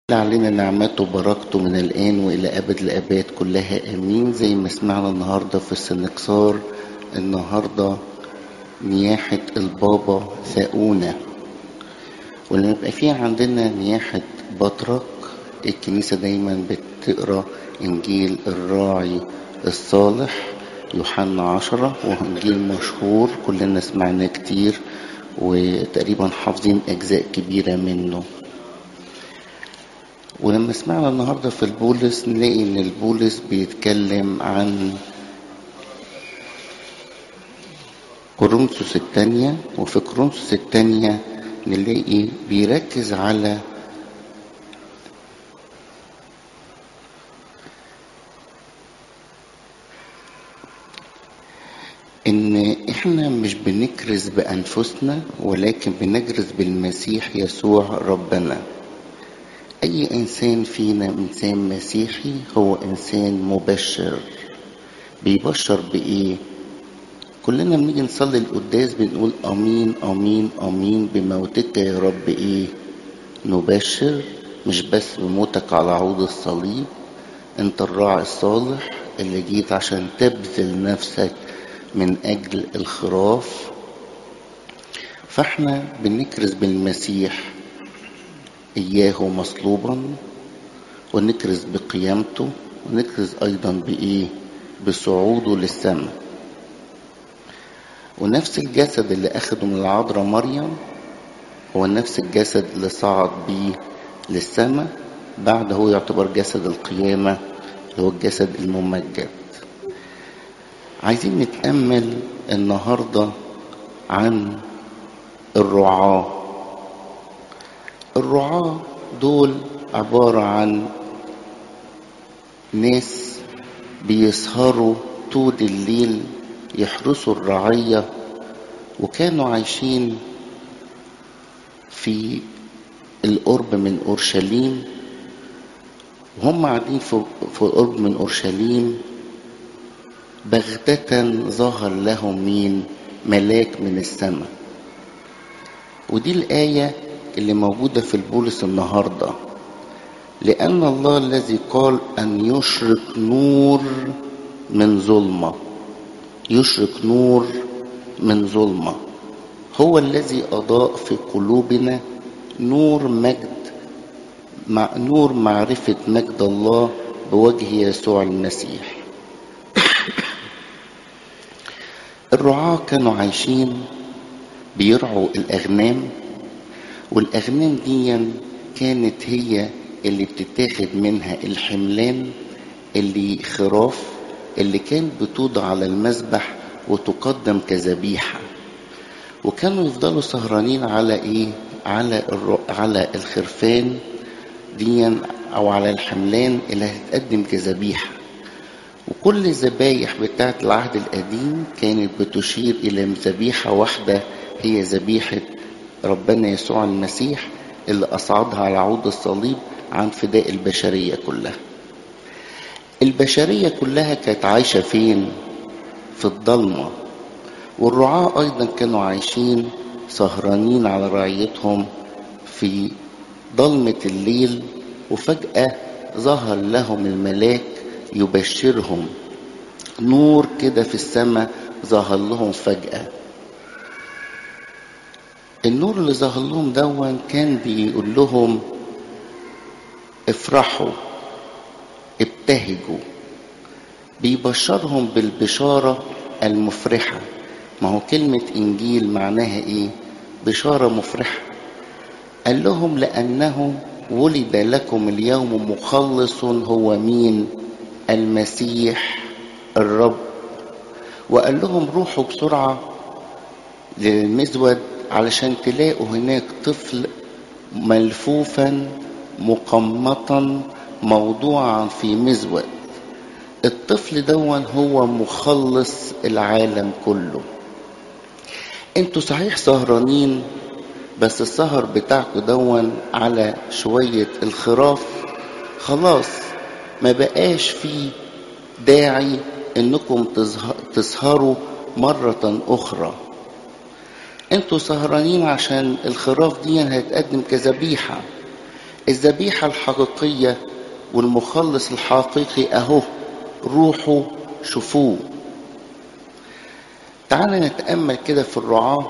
علينا نعمته وبركته من الآن وإلى أبد الآباد كلها آمين زي ما سمعنا النهاردة في السنكسار النهاردة نياحة البابا ثاؤونة ولما يبقى في عندنا نياحة بطرك الكنيسة دايما بتقرا إنجيل الراعي الصالح يوحنا عشرة وإنجيل مشهور كلنا سمعناه كتير وتقريبا حافظين أجزاء كبيرة منه ولما سمعنا النهاردة في البولس نلاقي إن البولس بيتكلم عن كورنثوس الثانية وفي كورنثوس الثانية نلاقي بيركز على ان احنا مش بنكرز بانفسنا ولكن بنكرز بالمسيح يسوع ربنا اي انسان فينا انسان مسيحي هو انسان مبشر بيبشر بايه كلنا بنيجي نصلي القداس بنقول امين امين امين بموتك يا رب ايه نبشر مش بس بموتك على عود الصليب انت الراعي الصالح اللي جيت عشان تبذل نفسك من اجل الخراف فاحنا بنكرز بالمسيح اياه مصلوبا ونكرز بقيامته ونكرز ايضا بايه بصعوده للسماء ونفس الجسد اللي اخده من العذراء مريم هو نفس الجسد اللي صعد بيه للسماء بعد هو يعتبر جسد القيامة اللي هو الجسد الممجد عايزين نتأمل النهاردة عن الرعاة الرعاة دول عبارة عن ناس بيسهروا طول الليل يحرسوا الرعية وكانوا عايشين في القرب من أورشليم وهم قاعدين في القرب من أورشليم بغتة ظهر لهم مين ملاك من السماء ودي الآية اللي موجودة في البولس النهاردة لأن الله الذي قال أن يشرق نور من ظلمة يشرق نور من ظلمة هو الذي أضاء في قلوبنا نور مجد مع نور معرفة مجد الله بوجه يسوع المسيح الرعاة كانوا عايشين بيرعوا الأغنام والأغنام دي كانت هي اللي بتتاخد منها الحملان اللي خراف اللي كانت بتوضع على المذبح وتقدم كذبيحة وكانوا يفضلوا سهرانين على ايه على الر... على الخرفان دي او على الحملان اللي هتقدم كذبيحة وكل الذبايح بتاعة العهد القديم كانت بتشير إلى ذبيحة واحدة هي ذبيحة ربنا يسوع المسيح اللي أصعدها على عود الصليب عن فداء البشرية كلها البشرية كلها كانت عايشة فين؟ في الضلمة والرعاة أيضا كانوا عايشين سهرانين على رعيتهم في ضلمة الليل وفجأة ظهر لهم الملاك يبشرهم نور كده في السماء ظهر لهم فجأة النور اللي ظهر لهم دون كان بيقول لهم افرحوا ابتهجوا بيبشرهم بالبشارة المفرحة ما هو كلمة إنجيل معناها إيه بشارة مفرحة قال لهم لأنه ولد لكم اليوم مخلص هو مين المسيح الرب وقال لهم روحوا بسرعة للمزود علشان تلاقوا هناك طفل ملفوفا مقمطا موضوعا في مزود الطفل دون هو مخلص العالم كله انتوا صحيح سهرانين بس السهر بتاعكم دون على شوية الخراف خلاص ما بقاش فيه داعي انكم تسهروا مرة اخرى انتوا سهرانين عشان الخراف دي هتقدم كذبيحة الذبيحة الحقيقية والمخلص الحقيقي أهو روحوا شوفوه تعالى نتأمل كده في الرعاة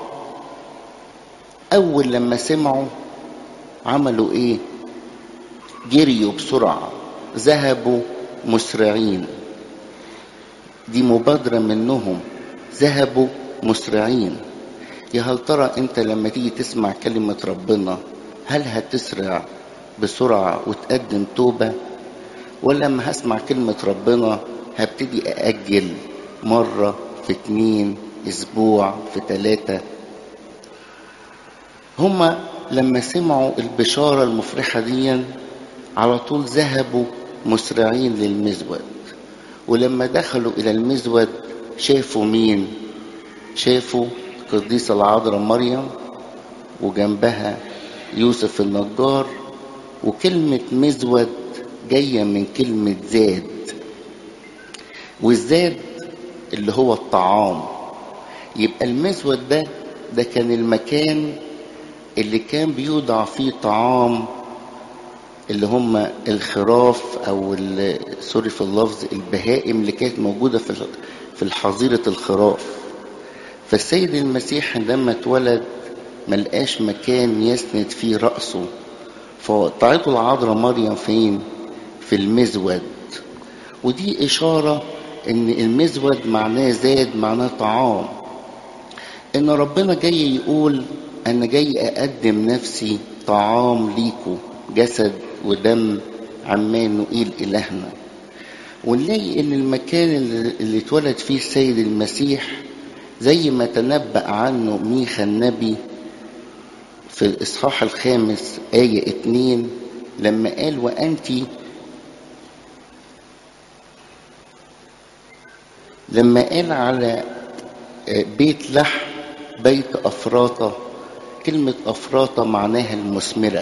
أول لما سمعوا عملوا إيه؟ جريوا بسرعة ذهبوا مسرعين دي مبادرة منهم ذهبوا مسرعين يا هل ترى أنت لما تيجي تسمع كلمة ربنا هل هتسرع بسرعة وتقدم توبة ولا لما هسمع كلمة ربنا هبتدي أأجل مرة في اتنين أسبوع في تلاتة هما لما سمعوا البشارة المفرحة دي على طول ذهبوا مسرعين للمزود ولما دخلوا إلى المزود شافوا مين شافوا القديسة العذراء مريم وجنبها يوسف النجار وكلمة مزود جاية من كلمة زاد والزاد اللي هو الطعام يبقى المزود ده ده كان المكان اللي كان بيوضع فيه طعام اللي هم الخراف او سوري في اللفظ البهائم اللي كانت موجوده في في الحظيره الخراف فالسيد المسيح عندما اتولد ملقاش مكان يسند فيه راسه فوقعته العذراء مريم فين في المزود ودي اشاره ان المزود معناه زاد معناه طعام ان ربنا جاي يقول انا جاي اقدم نفسي طعام ليكو جسد ودم عمان نقيل إلهنا ونلاقي إن المكان اللي اتولد فيه السيد المسيح زي ما تنبأ عنه ميخا النبي في الإصحاح الخامس آية اتنين لما قال وأنت لما قال على بيت لحم بيت أفراطة كلمة أفراطة معناها المثمرة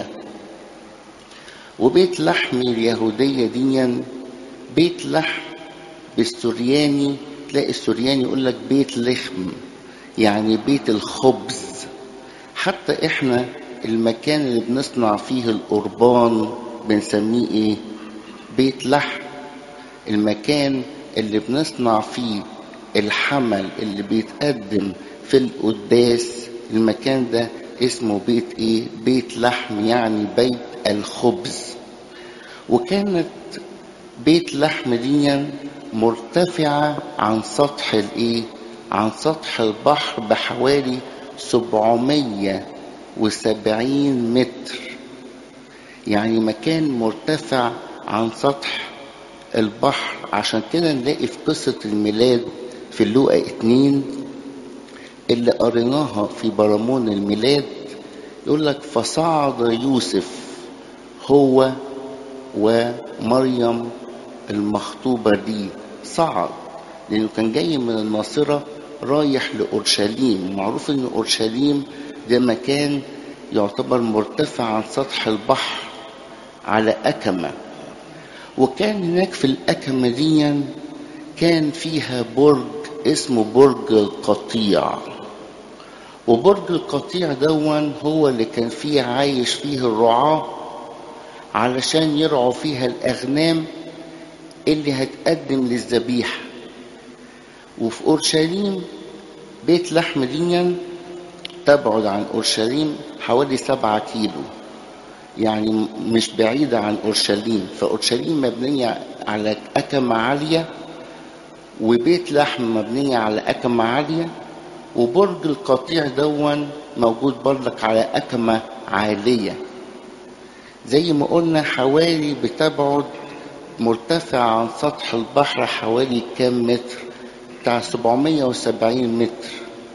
وبيت لحم اليهودية ديا بيت لحم بالسورياني تلاقي السورياني يقول لك بيت لحم يعني بيت الخبز حتى احنا المكان اللي بنصنع فيه القربان بنسميه ايه بيت لحم المكان اللي بنصنع فيه الحمل اللي بيتقدم في القداس المكان ده اسمه بيت ايه بيت لحم يعني بيت الخبز وكانت بيت لحم دي مرتفعة عن سطح الايه عن سطح البحر بحوالي 770 متر يعني مكان مرتفع عن سطح البحر عشان كده نلاقي في قصة الميلاد في اللوقا اتنين اللي قريناها في برامون الميلاد يقول لك فصعد يوسف هو ومريم المخطوبة دي صعد لأنه كان جاي من الناصرة رايح لأورشليم معروف أن أورشليم ده مكان يعتبر مرتفع عن سطح البحر على أكمة وكان هناك في الأكمة دي كان فيها برج اسمه برج القطيع وبرج القطيع دون هو اللي كان فيه عايش فيه الرعاة علشان يرعوا فيها الأغنام اللي هتقدم للذبيحة وفي أورشليم بيت لحم ديا تبعد عن أورشليم حوالي سبعة كيلو يعني مش بعيدة عن أورشليم فأورشليم مبنية على أكمة عالية وبيت لحم مبنية على أكمة عالية وبرج القطيع دون موجود برضك على أكمة عالية زي ما قلنا حوالي بتبعد مرتفع عن سطح البحر حوالي كام متر بتاع 770 متر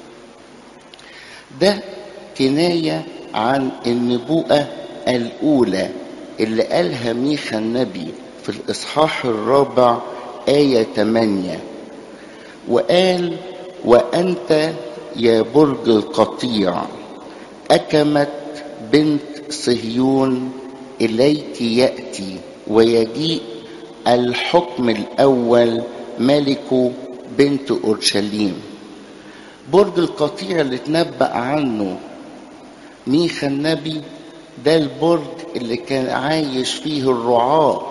ده كناية عن النبوءة الأولى اللي قالها ميخا النبي في الإصحاح الرابع آية 8 وقال وأنت يا برج القطيع أكمت بنت صهيون إليك يأتي ويجيء الحكم الأول ملك بنت أورشليم برج القطيع اللي اتنبأ عنه ميخا النبي ده البرج اللي كان عايش فيه الرعاة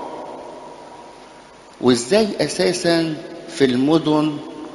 وازاي اساسا في المدن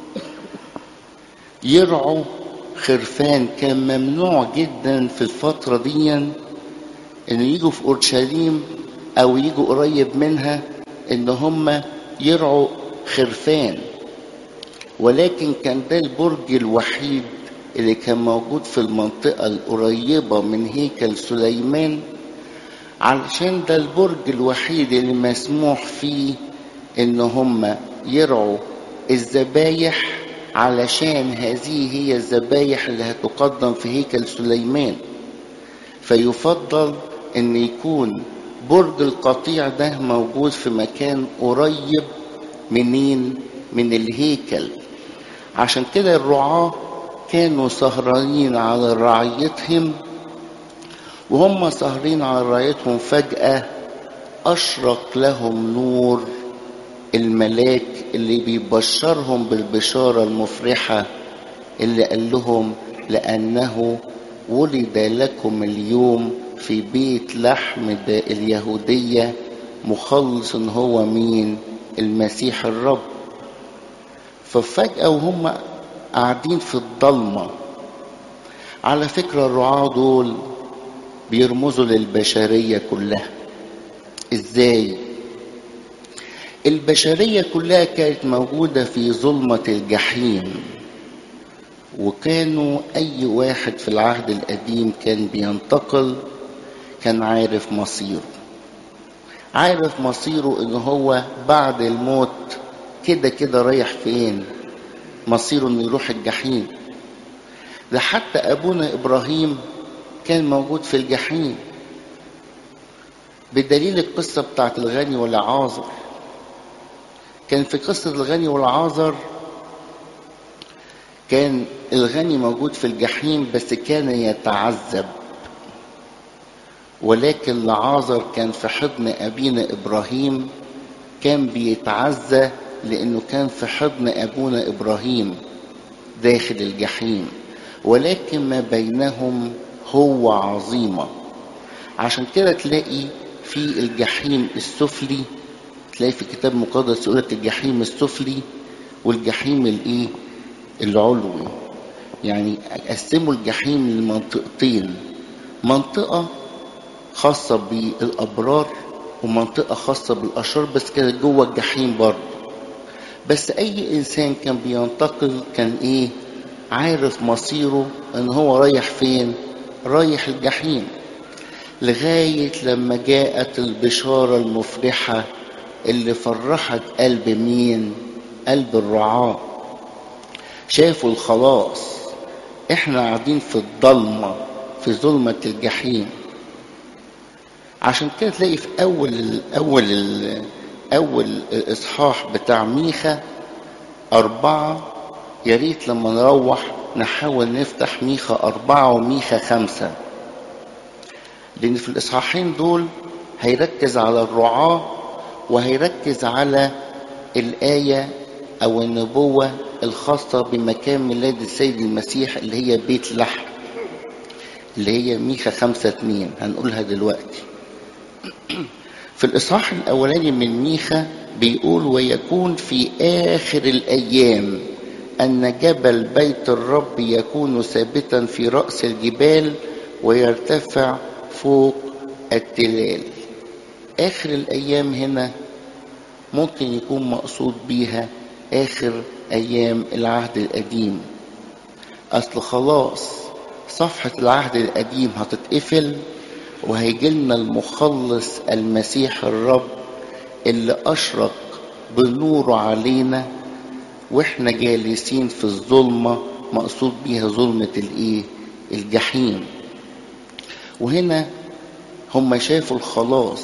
يرعوا خرفان كان ممنوع جدا في الفترة دي ان يجوا في اورشليم او يجوا قريب منها ان هم يرعوا خرفان ولكن كان ده البرج الوحيد اللي كان موجود في المنطقة القريبة من هيكل سليمان علشان ده البرج الوحيد اللي مسموح فيه ان هم يرعوا الذبايح علشان هذه هي الذبايح اللي هتقدم في هيكل سليمان فيفضل ان يكون برج القطيع ده موجود في مكان قريب منين من الهيكل عشان كده الرعاة كانوا سهرانين على رعيتهم وهم سهرين على رعيتهم فجأة أشرق لهم نور الملاك اللي بيبشرهم بالبشارة المفرحة اللي قال لهم لأنه ولد لكم اليوم في بيت لحم اليهودية مخلص هو مين المسيح الرب ففجأة وهم قاعدين في الضلمة على فكرة الرعاة دول بيرمزوا للبشرية كلها ازاي البشرية كلها كانت موجودة في ظلمة الجحيم وكانوا أي واحد في العهد القديم كان بينتقل كان عارف مصيره عارف مصيره ان هو بعد الموت كده كده رايح فين مصيره انه يروح الجحيم ده حتى ابونا ابراهيم كان موجود في الجحيم بدليل القصة بتاعت الغني والعازر كان في قصة الغني والعازر كان الغني موجود في الجحيم بس كان يتعذب ولكن لعازر كان في حضن أبينا إبراهيم كان بيتعزى لأنه كان في حضن أبونا إبراهيم داخل الجحيم ولكن ما بينهم هو عظيمة عشان كده تلاقي في الجحيم السفلي تلاقي في كتاب مقدس يقول لك الجحيم السفلي والجحيم الايه العلوي يعني قسموا الجحيم لمنطقتين منطقة خاصة بالأبرار ومنطقة خاصة بالأشرار بس كانت جوه الجحيم برضه بس أي إنسان كان بينتقل كان إيه عارف مصيره إن هو رايح فين رايح الجحيم لغاية لما جاءت البشارة المفرحة اللي فرحت قلب مين قلب الرعاة شافوا الخلاص احنا قاعدين في الضلمة في ظلمة الجحيم عشان كده تلاقي في أول ال أول ال أول الإصحاح بتاع ميخا أربعة يا ريت لما نروح نحاول نفتح ميخا أربعة وميخا خمسة لأن في الإصحاحين دول هيركز على الرعاة وهيركز على الآية أو النبوة الخاصة بمكان ميلاد السيد المسيح اللي هي بيت لحم اللي هي ميخا خمسة اتنين هنقولها دلوقتي في الإصحاح الأولاني من ميخا بيقول ويكون في آخر الأيام أن جبل بيت الرب يكون ثابتا في رأس الجبال ويرتفع فوق التلال آخر الأيام هنا ممكن يكون مقصود بيها آخر أيام العهد القديم أصل خلاص صفحة العهد القديم هتتقفل وهيجي لنا المخلص المسيح الرب اللي أشرق بنوره علينا واحنا جالسين في الظلمة مقصود بيها ظلمة الايه الجحيم وهنا هم شافوا الخلاص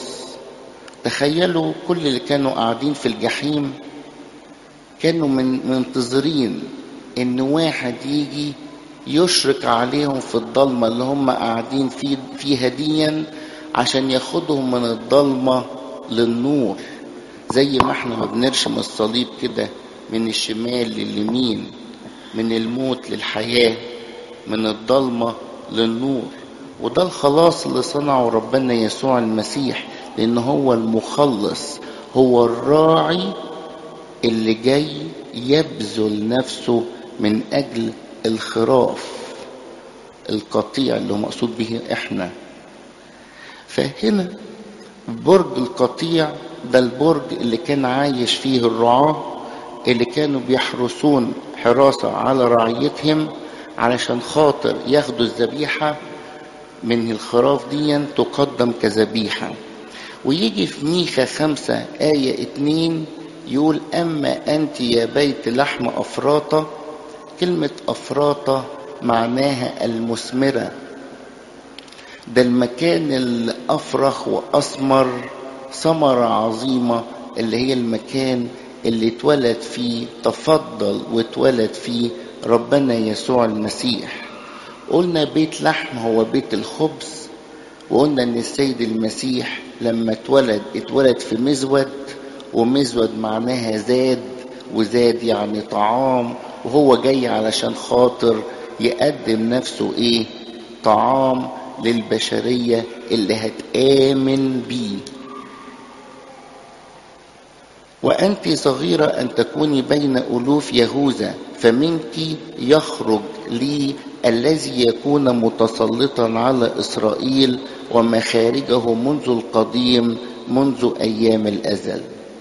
تخيلوا كل اللي كانوا قاعدين في الجحيم كانوا من منتظرين ان واحد يجي يشرق عليهم في الضلمة اللي هم قاعدين في فيها ديا عشان ياخدهم من الضلمة للنور زي ما احنا ما بنرشم الصليب كده من الشمال لليمين من الموت للحياة من الضلمة للنور وده الخلاص اللي صنعه ربنا يسوع المسيح لأن هو المخلص هو الراعي اللي جاي يبذل نفسه من أجل الخراف القطيع اللي هو مقصود به احنا فهنا برج القطيع ده البرج اللي كان عايش فيه الرعاة اللي كانوا بيحرسون حراسة على رعيتهم علشان خاطر ياخدوا الذبيحة من الخراف دي تقدم كذبيحة ويجي في ميخا خمسة آية اتنين يقول أما أنت يا بيت لحم أفراطة كلمة أفراطة معناها المثمرة ده المكان اللي أفرخ وأثمر ثمرة عظيمة اللي هي المكان اللي اتولد فيه تفضل واتولد فيه ربنا يسوع المسيح قلنا بيت لحم هو بيت الخبز وقلنا ان السيد المسيح لما اتولد اتولد في مزود ومزود معناها زاد وزاد يعني طعام وهو جاي علشان خاطر يقدم نفسه ايه طعام للبشرية اللي هتآمن بيه وأنت صغيرة أن تكوني بين ألوف يهوذا فمنك يخرج لي الذي يكون متسلطا على إسرائيل ومخارجه منذ القديم منذ أيام الأزل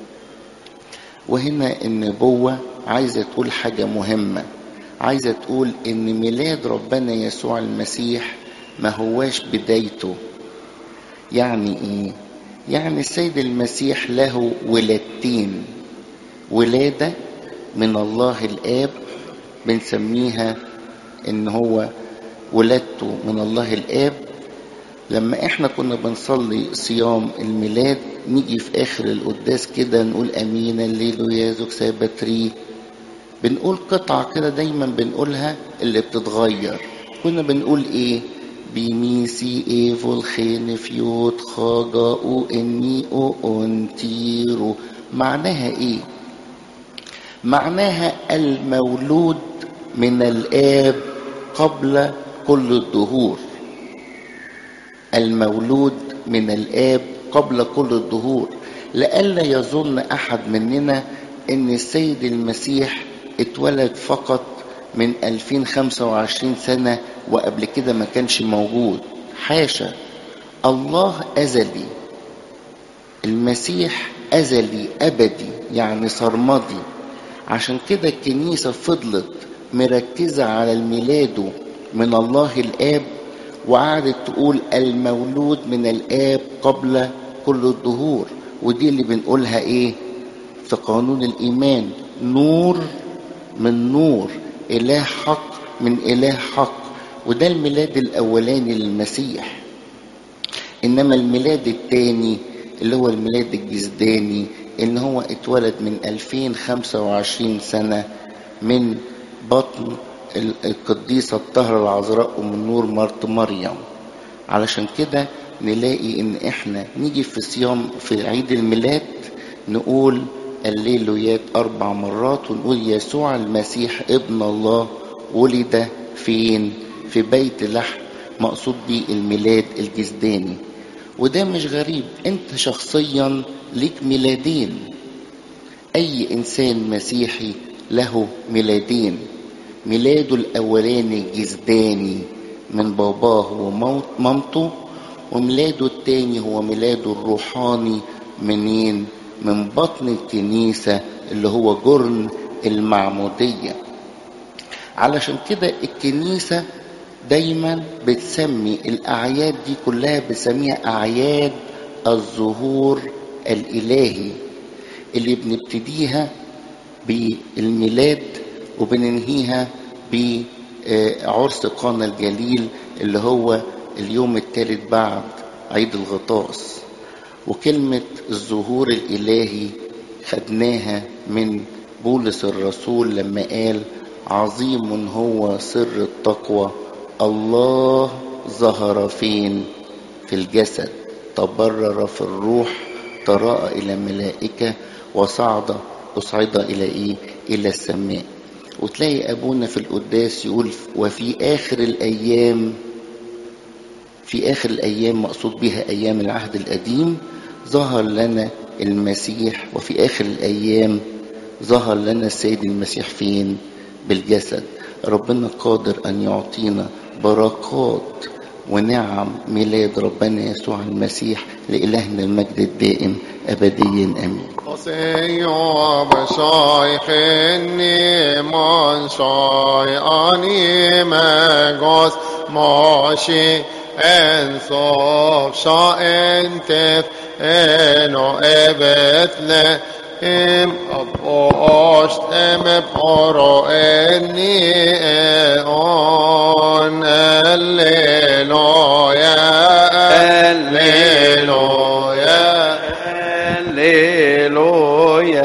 وهنا النبوة عايزة تقول حاجة مهمة عايزة تقول إن ميلاد ربنا يسوع المسيح ما هواش بدايته يعني إيه؟ يعني السيد المسيح له ولادتين ولادة من الله الآب بنسميها إن هو ولادته من الله الآب لما احنا كنا بنصلي صيام الميلاد نيجي في آخر القداس كده نقول أمين الليل يازك سابتري بنقول قطعة كده دايما بنقولها اللي بتتغير كنا بنقول ايه بميسي ايفو الخين فيوت خاجا او اني او انتيرو معناها ايه معناها المولود من الاب قبل كل الدهور المولود من الاب قبل كل الدهور لئلا يظن احد مننا ان السيد المسيح اتولد فقط من 2025 سنة وقبل كده ما كانش موجود حاشا الله أزلي المسيح أزلي أبدي يعني سرمدي عشان كده الكنيسة فضلت مركزة على الميلاد من الله الآب وقعدت تقول المولود من الآب قبل كل الدهور ودي اللي بنقولها إيه في قانون الإيمان نور من نور إله حق من إله حق وده الميلاد الأولاني للمسيح إنما الميلاد الثاني اللي هو الميلاد الجسداني إن هو اتولد من 2025 سنة من بطن القديسة الطاهرة العذراء أم النور مرت مريم علشان كده نلاقي إن إحنا نيجي في صيام في عيد الميلاد نقول الليلويات أربع مرات ونقول يسوع المسيح ابن الله ولد فين في بيت لحم مقصود بيه الميلاد الجسداني وده مش غريب انت شخصيا ليك ميلادين اي انسان مسيحي له ميلادين ميلاده الاولاني الجسداني من باباه ومامته وميلاده التاني هو ميلاده الروحاني منين من بطن الكنيسة اللي هو جرن المعمودية علشان كده الكنيسة دايما بتسمي الأعياد دي كلها بتسميها أعياد الظهور الإلهي اللي بنبتديها بالميلاد وبننهيها بعرس قانا الجليل اللي هو اليوم الثالث بعد عيد الغطاس وكلمة الظهور الإلهي خدناها من بولس الرسول لما قال عظيم هو سر التقوى الله ظهر فين في الجسد تبرر في الروح تراءى إلى ملائكة وصعد أصعد إلى إيه إلى السماء وتلاقي أبونا في القداس يقول وفي آخر الأيام في آخر الأيام مقصود بها أيام العهد القديم ظهر لنا المسيح وفي آخر الأيام ظهر لنا السيد المسيح فين بالجسد ربنا قادر أن يعطينا بركات ونعم ميلاد ربنا يسوع المسيح لإلهنا المجد الدائم أبديا أمين Senhor, bescheuchen man scheu anime Gos Moshi en sof sha en tef eno evet le im apost em poro enni on alleluia alleluia Alleluia,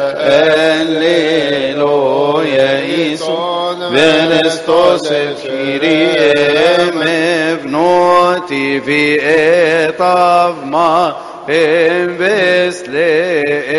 Alleluia, Isus, Venestos et Kyrie, mevnoti vi et avma, em vesle